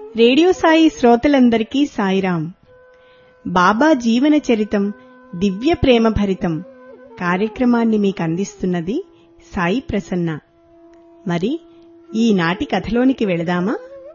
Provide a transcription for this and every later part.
radio Sai శ్రోతలందరికీ సాయిరాం బాబా జీవన చరితం దివ్య ప్రేమ భరితం కార్యక్రమాన్ని మీకు అందిస్తున్నది సాయి ప్రసన్న మరి ఈనాటి కథలోనికి వెళదామా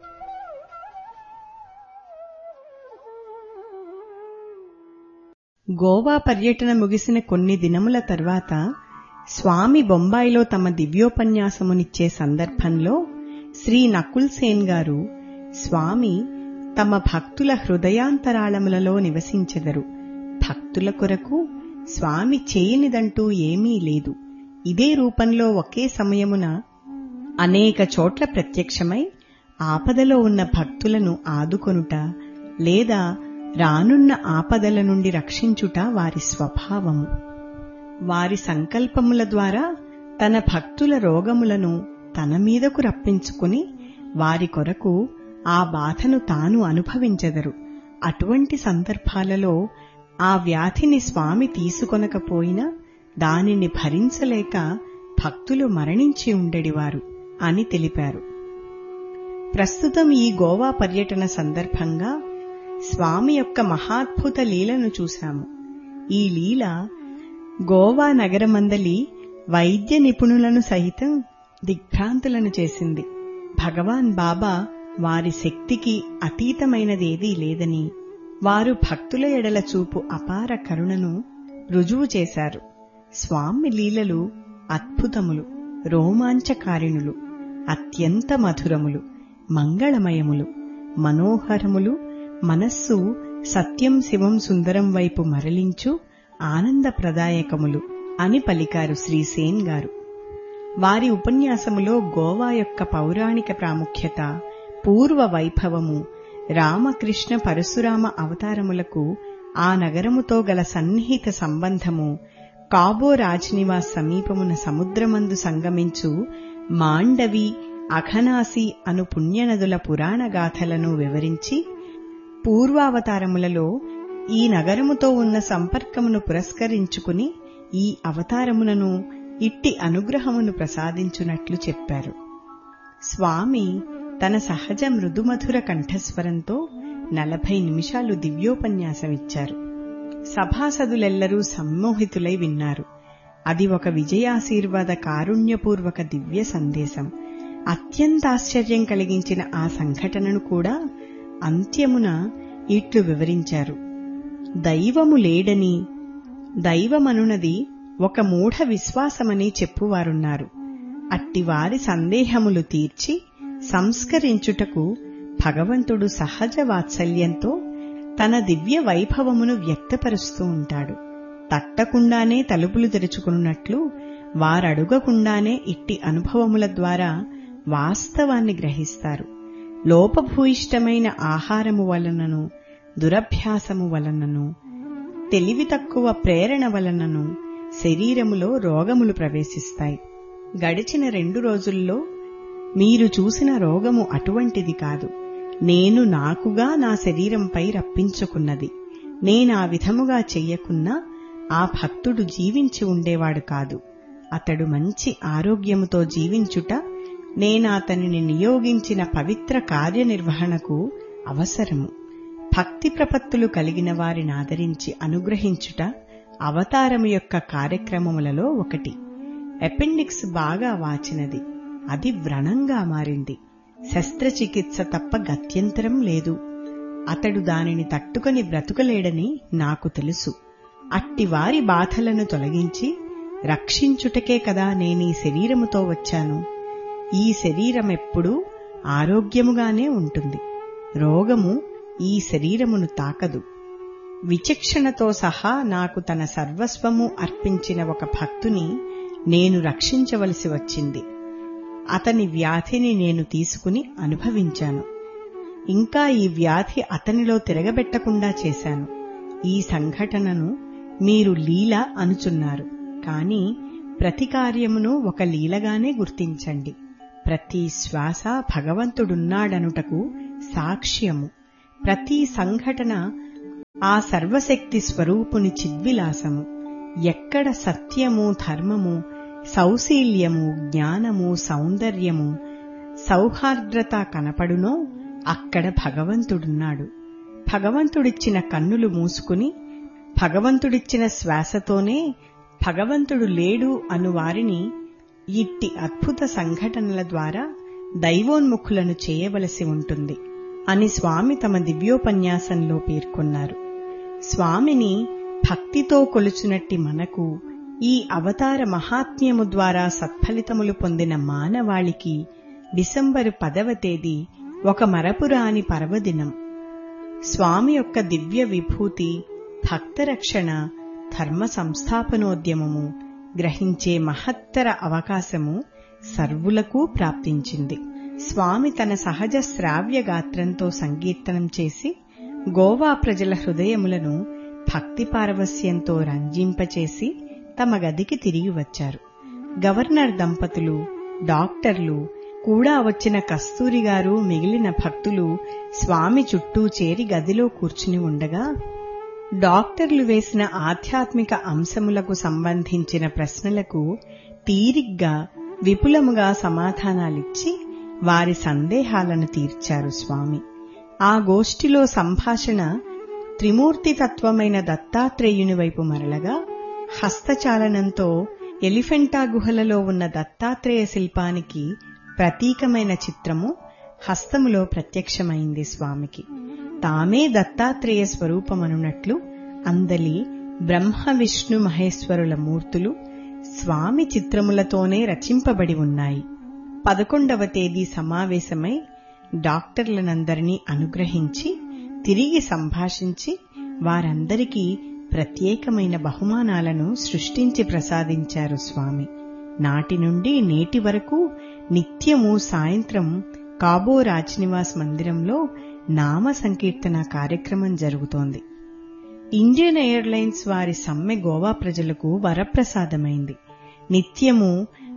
గోవా పర్యటన ముగిసిన కొన్ని దినముల తర్వాత స్వామి బొంబాయిలో తమ దివ్యోపన్యాసమునిచ్చే సందర్భంలో శ్రీ నకుల్ సేన్ గారు స్వామి తమ భక్తుల హృదయాంతరాళములలో నివసించెదరు భక్తుల కొరకు స్వామి చేయనిదంటూ ఏమీ లేదు ఇదే రూపంలో ఒకే సమయమున అనేక చోట్ల ప్రత్యక్షమై ఆపదలో ఉన్న భక్తులను ఆదుకొనుట లేదా రానున్న ఆపదల నుండి రక్షించుట వారి స్వభావము వారి సంకల్పముల ద్వారా తన భక్తుల రోగములను తన మీదకు రప్పించుకుని వారి కొరకు ఆ బాధను తాను అనుభవించెదరు అటువంటి సందర్భాలలో ఆ వ్యాధిని స్వామి తీసుకొనకపోయినా దానిని భరించలేక భక్తులు మరణించి ఉండేవారు అని తెలిపారు ప్రస్తుతం ఈ గోవా పర్యటన సందర్భంగా స్వామి యొక్క మహాద్భుత లీలను చూశాము ఈ లీల గోవా నగరమందలి వైద్య నిపుణులను సహితం దిగ్భ్రాంతులను చేసింది భగవాన్ బాబా వారి శక్తికి అతీతమైనదేదీ లేదని వారు భక్తుల ఎడల చూపు అపార కరుణను రుజువు చేశారు స్వామి లీలలు అద్భుతములు రోమాంచకారిణులు అత్యంత మధురములు మంగళమయములు మనోహరములు మనస్సు సత్యం శివం సుందరం వైపు మరలించు ఆనందప్రదాయకములు అని పలికారు శ్రీసేన్ గారు వారి ఉపన్యాసములో గోవా యొక్క పౌరాణిక ప్రాముఖ్యత పూర్వ వైభవము రామకృష్ణ పరశురామ అవతారములకు ఆ నగరముతో గల సన్నిహిత సంబంధము కాబో రాజ్నివాస్ సమీపమున సముద్రమందు సంగమించు మాండవి అఘనాసి అను పుణ్యనదుల పురాణగాథలను వివరించి పూర్వావతారములలో ఈ నగరముతో ఉన్న సంపర్కమును పురస్కరించుకుని ఈ అవతారమునను ఇట్టి అనుగ్రహమును ప్రసాదించునట్లు చెప్పారు స్వామి తన సహజ మృదుమధుర కంఠస్వరంతో నలభై నిమిషాలు దివ్యోపన్యాసమిచ్చారు సభాసదులెల్లరూ సమ్మోహితులై విన్నారు అది ఒక విజయాశీర్వాద కారుణ్యపూర్వక దివ్య సందేశం అత్యంతాశ్చర్యం కలిగించిన ఆ సంఘటనను కూడా అంత్యమున ఇట్లు వివరించారు దైవము లేడని దైవమనునది ఒక మూఢ విశ్వాసమని చెప్పువారున్నారు అట్టివారి సందేహములు తీర్చి సంస్కరించుటకు భగవంతుడు సహజ వాత్సల్యంతో తన దివ్య వైభవమును వ్యక్తపరుస్తూ ఉంటాడు తట్టకుండానే తలుపులు తెరుచుకున్నట్లు వారడుగకుండానే ఇట్టి అనుభవముల ద్వారా వాస్తవాన్ని గ్రహిస్తారు లోపభూయిష్టమైన ఆహారము వలనను దురభ్యాసము వలనను తెలివి తక్కువ ప్రేరణ వలనను శరీరములో రోగములు ప్రవేశిస్తాయి గడిచిన రెండు రోజుల్లో మీరు చూసిన రోగము అటువంటిది కాదు నేను నాకుగా నా శరీరంపై రప్పించుకున్నది నేనా విధముగా చెయ్యకున్నా ఆ భక్తుడు జీవించి ఉండేవాడు కాదు అతడు మంచి ఆరోగ్యముతో జీవించుట నేనాతనిని నియోగించిన పవిత్ర కార్యనిర్వహణకు అవసరము భక్తి ప్రపత్తులు కలిగిన వారిని ఆదరించి అనుగ్రహించుట అవతారము యొక్క కార్యక్రమములలో ఒకటి అపెండిక్స్ బాగా వాచినది అది వ్రణంగా మారింది శస్త్రచికిత్స తప్ప గత్యంతరం లేదు అతడు దానిని తట్టుకొని బ్రతుకలేడని నాకు తెలుసు అట్టివారి బాధలను తొలగించి రక్షించుటకే కదా నేనీ శరీరముతో వచ్చాను ఈ శరీరమెప్పుడూ ఆరోగ్యముగానే ఉంటుంది రోగము ఈ శరీరమును తాకదు విచక్షణతో సహా నాకు తన సర్వస్వము అర్పించిన ఒక భక్తుని నేను రక్షించవలసి వచ్చింది అతని వ్యాధిని నేను తీసుకుని అనుభవించాను ఇంకా ఈ వ్యాధి అతనిలో తిరగబెట్టకుండా చేశాను ఈ సంఘటనను మీరు లీల అనుచున్నారు కాని ప్రతి కార్యమును ఒక లీలగానే గుర్తించండి ప్రతి శ్వాస భగవంతుడున్నాడనుటకు సాక్ష్యము ప్రతి సంఘటన ఆ సర్వశక్తి స్వరూపుని చిద్విలాసము ఎక్కడ సత్యము ధర్మము సౌశీల్యము జ్ఞానము సౌందర్యము సౌహార్ద్రత కనపడునో అక్కడ భగవంతుడున్నాడు భగవంతుడిచ్చిన కన్నులు మూసుకుని భగవంతుడిచ్చిన శ్వాసతోనే భగవంతుడు లేడు అను వారిని ఇట్టి అద్భుత సంఘటనల ద్వారా దైవోన్ముఖులను చేయవలసి ఉంటుంది అని స్వామి తమ దివ్యోపన్యాసంలో పేర్కొన్నారు స్వామిని భక్తితో కొలుచునట్టి మనకు ఈ అవతార మహాత్మ్యము ద్వారా సత్ఫలితములు పొందిన మానవాళికి డిసెంబరు పదవ తేదీ ఒక మరపురాని పర్వదినం స్వామి యొక్క దివ్య విభూతి భక్తరక్షణ ధర్మ సంస్థాపనోద్యమము గ్రహించే మహత్తర అవకాశము సర్వులకు ప్రాప్తించింది స్వామి తన సహజ శ్రావ్య గాత్రంతో సంకీర్తనం చేసి గోవా ప్రజల హృదయములను భక్తి పారవస్యంతో రంజింపచేసి తమ గదికి తిరిగి వచ్చారు గవర్నర్ దంపతులు డాక్టర్లు కూడా వచ్చిన కస్తూరి గారు మిగిలిన భక్తులు స్వామి చుట్టూ చేరి గదిలో కూర్చుని ఉండగా డాక్టర్లు వేసిన ఆధ్యాత్మిక అంశములకు సంబంధించిన ప్రశ్నలకు తీరిగ్గా విపులముగా సమాధానాలిచ్చి వారి సందేహాలను తీర్చారు స్వామి ఆ గోష్ఠిలో సంభాషణ త్రిమూర్తి తత్వమైన దత్తాత్రేయుని వైపు మరలగా హస్తచాలనంతో ఎలిఫెంటా గుహలలో ఉన్న దత్తాత్రేయ శిల్పానికి ప్రతీకమైన చిత్రము హస్తములో ప్రత్యక్షమైంది స్వామికి తామే దత్తాత్రేయ స్వరూపమనున్నట్లు అందలి బ్రహ్మ విష్ణు మహేశ్వరుల మూర్తులు స్వామి చిత్రములతోనే రచింపబడి ఉన్నాయి పదకొండవ తేదీ సమావేశమై డాక్టర్లనందరినీ అనుగ్రహించి తిరిగి సంభాషించి వారందరికీ ప్రత్యేకమైన బహుమానాలను సృష్టించి ప్రసాదించారు స్వామి నాటి నుండి నేటి వరకు నిత్యము సాయంత్రం కాబో రాజ్నివాస్ మందిరంలో నామ సంకీర్తన కార్యక్రమం జరుగుతోంది ఇండియన్ ఎయిర్లైన్స్ వారి సమ్మె గోవా ప్రజలకు వరప్రసాదమైంది నిత్యము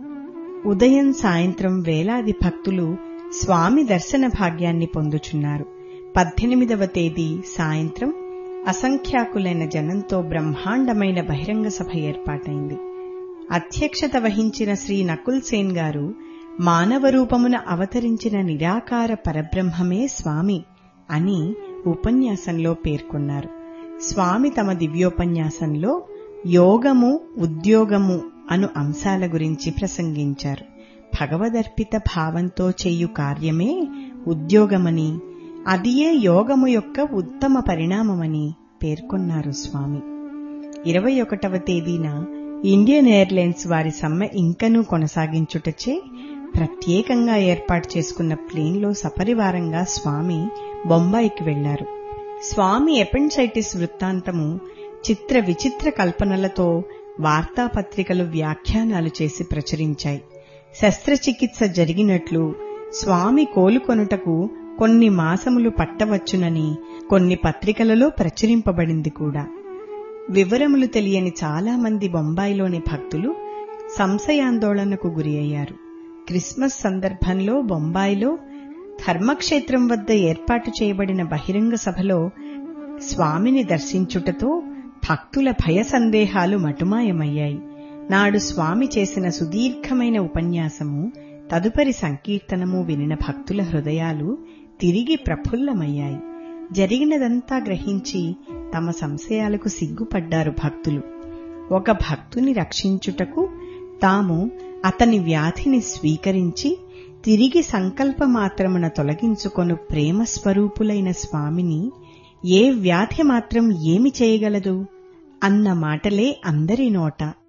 ఉదయం సాయంత్రం వేలాది భక్తులు స్వామి దర్శన భాగ్యాన్ని పొందుచున్నారు పద్దెనిమిదవ తేదీ సాయంత్రం అసంఖ్యాకులైన జనంతో బ్రహ్మాండమైన బహిరంగ సభ ఏర్పాటైంది అధ్యక్షత వహించిన శ్రీ నకుల్ సేన్ గారు మానవ రూపమున అవతరించిన నిరాకార పరబ్రహ్మమే స్వామి అని ఉపన్యాసంలో పేర్కొన్నారు స్వామి తమ దివ్యోపన్యాసంలో యోగము ఉద్యోగము అను అంశాల గురించి ప్రసంగించారు భగవదర్పిత భావంతో చేయు కార్యమే ఉద్యోగమని అదియే యోగము యొక్క ఉత్తమ పరిణామమని పేర్కొన్నారు స్వామి ఇరవై ఒకటవ తేదీన ఇండియన్ ఎయిర్లైన్స్ వారి సమ్మె ఇంకనూ కొనసాగించుటచే ప్రత్యేకంగా ఏర్పాటు చేసుకున్న ప్లేన్లో సపరివారంగా స్వామి బొంబాయికి వెళ్లారు స్వామి ఎపెండ్సైటిస్ వృత్తాంతము చిత్ర విచిత్ర కల్పనలతో వార్తాపత్రికలు వ్యాఖ్యానాలు చేసి ప్రచురించాయి శస్త్రచికిత్స జరిగినట్లు స్వామి కోలుకొనుటకు కొన్ని మాసములు పట్టవచ్చునని కొన్ని పత్రికలలో ప్రచురింపబడింది కూడా వివరములు తెలియని చాలా మంది బొంబాయిలోని భక్తులు సంశయాందోళనకు గురి అయ్యారు క్రిస్మస్ సందర్భంలో బొంబాయిలో ధర్మక్షేత్రం వద్ద ఏర్పాటు చేయబడిన బహిరంగ సభలో స్వామిని దర్శించుటతో భక్తుల భయ సందేహాలు మటుమాయమయ్యాయి నాడు స్వామి చేసిన సుదీర్ఘమైన ఉపన్యాసము తదుపరి సంకీర్తనము వినిన భక్తుల హృదయాలు తిరిగి ప్రఫుల్లమయ్యాయి జరిగినదంతా గ్రహించి తమ సంశయాలకు సిగ్గుపడ్డారు భక్తులు ఒక భక్తుని రక్షించుటకు తాము అతని వ్యాధిని స్వీకరించి తిరిగి సంకల్పమాత్రమున తొలగించుకొను ప్రేమ స్వరూపులైన స్వామిని ఏ వ్యాధి మాత్రం ఏమి చేయగలదు అన్న మాటలే అందరి నోట